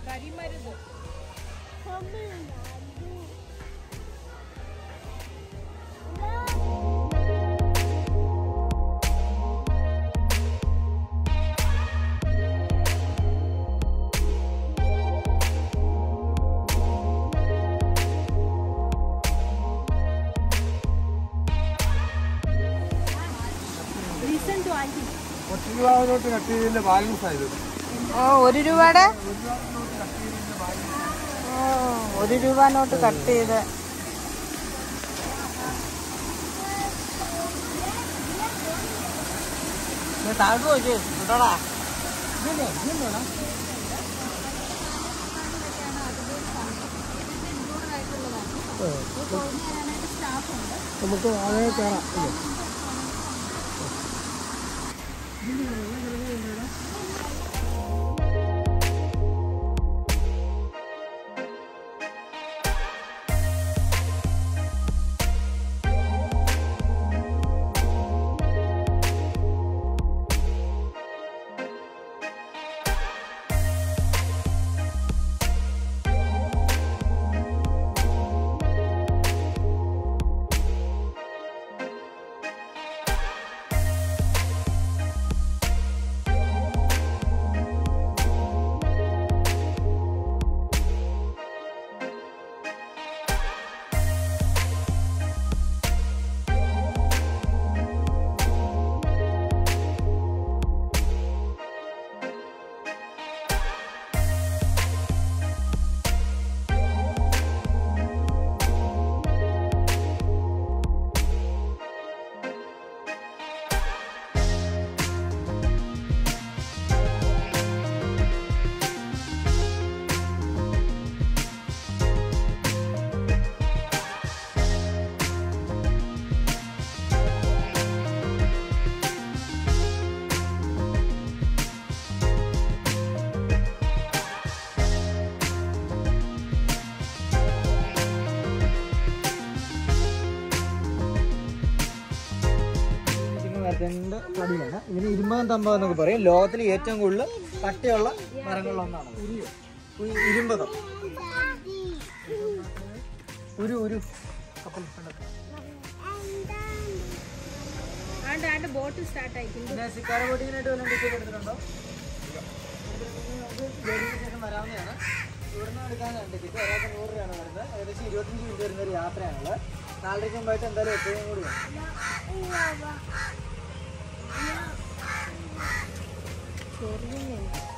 കരിമരുത് listen to anti ഒറ്റ രൂപ cut ചെയ്തതിന്റെ ബാലൻസ് ആയത് ഓ ഒരു രൂപയുടെ ഓ ഒരു രൂപ നോട്ട് കട്ട് ചെയ്ത് താഴോട്ട് നോക്കി കേട്ടോടാ നമുക്ക് അങ്ങനെ കയറാം ഇല്ലേ? ഇരിക്കുന്ന രണ്ട് തടിയാണ് ഇതിന് ഇരുമ്പം തമ്പം എന്നൊക്കെ പറയും ലോകത്തിലെ ഏറ്റവും കൂടുതൽ കട്ടിയുള്ള മരങ്ങളിലൊന്നാണ് ഉ- ഇരുമ്പതം ഒരു ഒരു കപ്പൽ കണ്ടോ? ആണ്ട് ആണ്ട് ബോട്ട് സ്റ്റാർട്ട് ആയിട്ടുണ്ട് പിന്നെ ശിക്കാര ബോട്ടിങ്ങിനായിട്ട് വല്ല ടിക്കറ്റ് എടുത്തിട്ടുണ്ടോ നമുക്ക് ജോലിക്ക് ശേഷം വരാവുന്നതാണ് ഇവിടുന്ന് എടുക്കാനാണ് ടിക്കറ്റ് ഒരാൾക്ക് നൂറ് രൂപയാണ് വരുന്നത് ഏകദേശം ഇരുപത്തഞ്ച് മിനിറ്റ് വരുന്ന ഒരു യാത്രയാണുള്ളത് നാലരയ്ക്ക് മുമ്പായിട്ട് എന്തായാലും എത്തുകയും കൂടി വേണം ചെറിയ